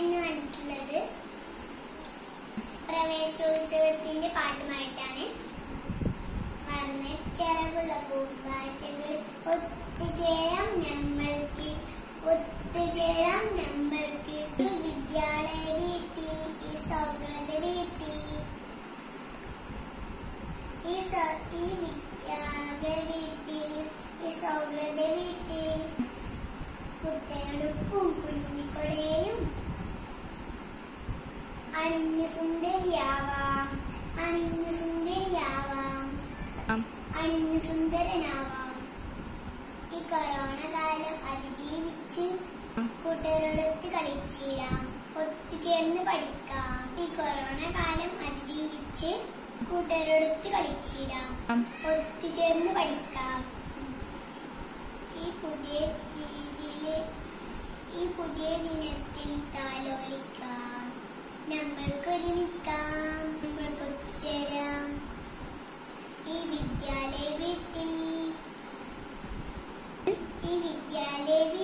ഇന്ന് വന്നിട്ടുള്ളത് പ്രവേശോത്സവത്തിന്റെ പാട്ടുമായിട്ടാണ് വർണ്ണച്ചിറകുള്ള പൂമ്പാറ്റകൾ ഒത്തുചേരാം നമ്മൾക്ക് ഒത്തുചേരാം നമ്മൾക്ക് ഈ വിദ്യാലയ വീട്ടിൽ ഈ സൗഹൃദ വീട്ടിൽ ഈ സ- ഈ വിദ്യാലയ വീട്ടിൽ ഈ സൗഹൃദ വീട്ടിൽ പുത്തനെടുപ്പും കുഞ്ഞിക്കൊടയും അണിഞ്ഞു സുന്ദരിയാവാം അണിഞ്ഞു സുന്ദരിയാവാം അണിഞ്ഞു സുന്ദരനാവാം ഈ കൊറോണ കാലം അതിജീവിച്ച് കൂട്ടുകാരോടൊത്ത് കളിച്ചിടാം ഒത്തുചേർന്ന് പഠിക്കാം ഈ കൊറോണ കാലം അതിജീവിച്ച് കൂട്ടുകാരോടൊത്ത് കളിച്ചിടാം ഒത്തുചേർന്ന് പഠിക്കാം ഈ പുതിയ രീതിയില് ഈ പുതിയ ദിനത്തിൽ താലോലിക്കാം നമ്മൾക്ക് ഒരുമിക്കാം നമ്മൾക്ക് ഒത്തുചേരാം ഈ വിദ്യാലയ വീട്ടിൽ ഈ വിദ്യാലയ